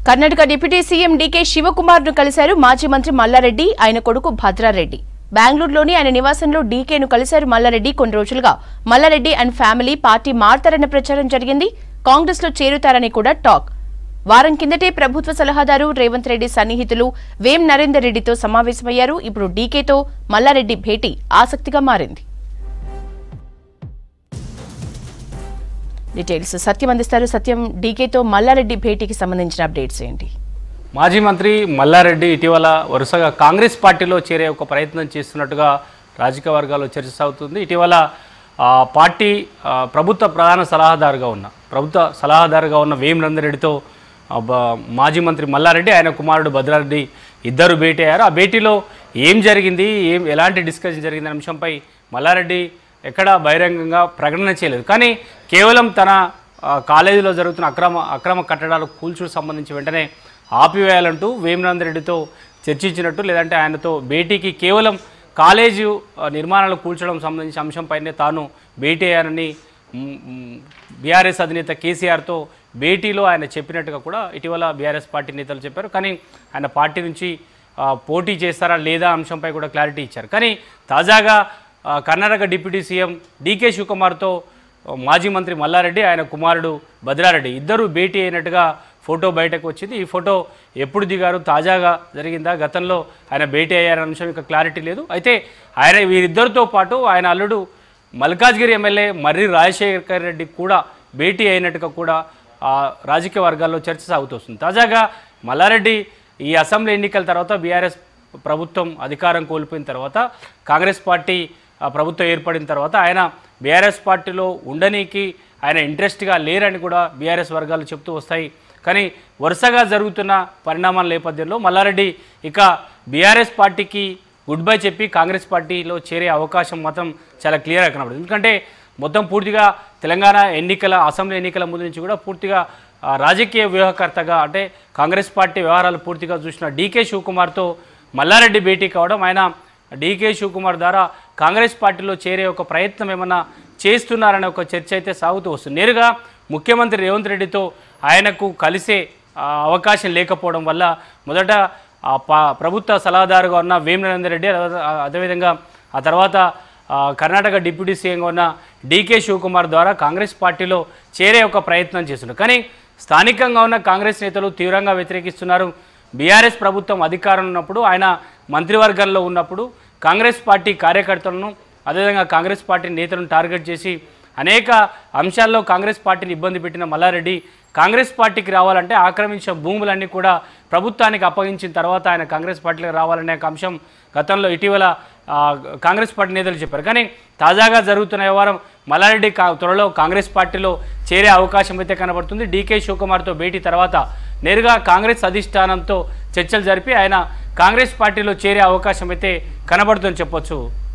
Karnataka deputy CM DK Shivakumar ను కలిశారు మాజీ మంత్రి మల్లారెడ్డి ఆయన కొడుకు భద్రారెడ్డి బెంగళూరులోని ఆయన నివాసంలో డీకేను కలిశారు మల్లారెడ్డి కొన్ని రోజులుగా మల్లారెడ్డి అండ్ ఫ్యామిలీ పార్టీ మారతారన్న ప్రచారం జరిగింది కాంగ్రెస్ లో చేరుతారని కూడా టాక్ వారం కిందటే ప్రభుత్వ సలహాదారు రేవంత్ రెడ్డి సన్నిహితులు వేం నరేందర్ రెడ్డితో సమావేశమయ్యారు ఇప్పుడు డీకేతో మల్లారెడ్డి భేటీ ఆసక్తిగా మారింది డీటెయిల్స్ సత్యం అందిస్తారు సత్యం డీకేతో మల్లారెడ్డి భేటీకి సంబంధించిన అప్డేట్స్ ఏంటి మాజీ మంత్రి మల్లారెడ్డి ఇటీవల వరుసగా కాంగ్రెస్ పార్టీలో చేరే ఒక ప్రయత్నం చేస్తున్నట్టుగా రాజకీయ వర్గాల్లో చర్చ సాగుతుంది ఇటీవల ఆ, పార్టీ ఆ, ప్రభుత్వ ప్రధాన సలహాదారుగా ఉన్న ప్రభుత్వ సలహాదారుగా ఉన్న వేం నందరెడ్డితో ఆ, బ- మాజీ మంత్రి మల్లారెడ్డి ఆయన కుమారుడు భద్రారెడ్డి ఇద్దరు భేటీ అయ్యారు ఆ భేటీలో ఏం జరిగింది ఏం ఎలాంటి డిస్కషన్ జరిగిందనే అంశంపై మల్లారెడ్డి ఎక్కడా బహిరంగంగా ప్రకటన చేయలేదు కానీ కేవలం తన ఆ, కాలేజీలో జరుగుతున్న అక్రమ అక్రమ కట్టడాలు కూల్చుకు సంబంధించి వెంటనే ఆపివేయాలంటూ వేమనంద రెడ్డితో చర్చించినట్టు లేదంటే ఆయనతో భేటీకి కేవలం కాలేజీ ఆ, నిర్మాణాలు కూల్చడం సంబంధించిన అంశంపైనే తాను భేటీ అయ్యానని బీఆర్ఎస్ అధినేత కేసీఆర్తో భేటీలో ఆయన చెప్పినట్టుగా కూడా ఇటీవల బీఆర్ఎస్ పార్టీ నేతలు చెప్పారు కానీ ఆయన పార్టీ నుంచి ఆ, పోటీ చేస్తారా లేదా అంశంపై కూడా క్లారిటీ ఇచ్చారు కానీ తాజాగా ఆ, కర్ణాటక డిప్యూటీ సీఎం డీకే శివకుమార్తో మాజీ మంత్రి మల్లారెడ్డి ఆయన కుమారుడు భద్రారెడ్డి ఇద్దరు భేటీ అయినట్టుగా ఫోటో బయటకు వచ్చింది ఈ ఫోటో ఎప్పుడు దిగారు తాజాగా జరిగిందా గతంలో ఆయన భేటీ అయ్యారన్న అంశం ఇంకా క్లారిటీ లేదు అయితే ఆయన వీరిద్దరితో పాటు ఆయన అల్లుడు మల్కాజ్గిరి ఎమ్మెల్యే మర్రి రాజశేఖర్ రెడ్డి కూడా భేటీ అయినట్టుగా కూడా ఆ, రాజకీయ వర్గాల్లో చర్చ సాగుతోస్తుంది తాజాగా మల్లారెడ్డి ఈ అసెంబ్లీ ఎన్నికల తర్వాత బీఆర్ఎస్ ప్రభుత్వం అధికారం కోల్పోయిన తర్వాత కాంగ్రెస్ పార్టీ ఆ, ప్రభుత్వం ఏర్పడిన తర్వాత ఆయన బీఆర్ఎస్ పార్టీలో ఉండనీకి ఆయన ఇంట్రెస్ట్గా లేరని కూడా బీఆర్ఎస్ వర్గాలు చెప్తూ వస్తాయి కానీ వరుసగా జరుగుతున్న పరిణామాల నేపథ్యంలో మల్లారెడ్డి ఇక బీఆర్ఎస్ పార్టీకి గుడ్ బై చెప్పి కాంగ్రెస్ పార్టీలో చేరే అవకాశం మాత్రం చాలా క్లియర్గా కనబడుతుంది ఎందుకంటే మొత్తం పూర్తిగా తెలంగాణ ఎన్నికల అసెంబ్లీ ఎన్నికల ముందు నుంచి కూడా పూర్తిగా ఆ, రాజకీయ వ్యూహకర్తగా అంటే కాంగ్రెస్ పార్టీ వ్యవహారాలు పూర్తిగా చూసిన డీకే శివకుమార్తో మల్లారెడ్డి భేటీ కావడం ఆయన డీకే శివకుమార్ ద్వారా కాంగ్రెస్ పార్టీలో చేరే ఒక ప్రయత్నం ఏమన్నా చేస్తున్నారనే ఒక చర్చ అయితే సాగుతూ వస్తుంది నేరుగా ముఖ్యమంత్రి రేవంత్ రెడ్డితో ఆయనకు కలిసే ఆ, అవకాశం లేకపోవడం వల్ల మొదట ఆ ప- ప్రభుత్వ సలహాదారుగా ఉన్న వేం నరేందర్ రెడ్డి అదే- అదేవిధంగా ఆ తర్వాత ఆ, కర్ణాటక డిప్యూటీ సీఎంగా ఉన్న డీకే శివకుమార్ ద్వారా కాంగ్రెస్ పార్టీలో చేరే ఒక ప్రయత్నం చేస్తున్నారు కానీ స్థానికంగా ఉన్న కాంగ్రెస్ నేతలు తీవ్రంగా వ్యతిరేకిస్తున్నారు బీఆర్ఎస్ ప్రభుత్వం అధికారం ఉన్నప్పుడు ఆయన మంత్రివర్గంలో ఉన్నప్పుడు కాంగ్రెస్ పార్టీ కార్యకర్తలను అదేవిధంగా కాంగ్రెస్ పార్టీ నేతలను టార్గెట్ చేసి అనేక అంశాల్లో కాంగ్రెస్ పార్టీని ఇబ్బంది పెట్టిన మల్లారెడ్డి కాంగ్రెస్ పార్టీకి రావాలంటే ఆక్రమించిన భూములన్నీ కూడా ప్రభుత్వానికి అప్పగించిన తర్వాత ఆయన కాంగ్రెస్ పార్టీకి రావాలనే ఒక అంశం గతంలో ఇటీవల ఆ, కాంగ్రెస్ పార్టీ నేతలు చెప్పారు కానీ తాజాగా జరుగుతున్న వ్యవహారం మల్లారెడ్డి కా త్వరలో కాంగ్రెస్ పార్టీలో చేరే అవకాశం అయితే కనబడుతుంది డీకే శివకుమార్తో భేటీ తర్వాత నేరుగా కాంగ్రెస్ అధిష్టానంతో చర్చలు జరిపి ఆయన కాంగ్రెస్ పార్టీలో చేరే అవకాశం అయితే కనబడుతుందని చెప్పొచ్చు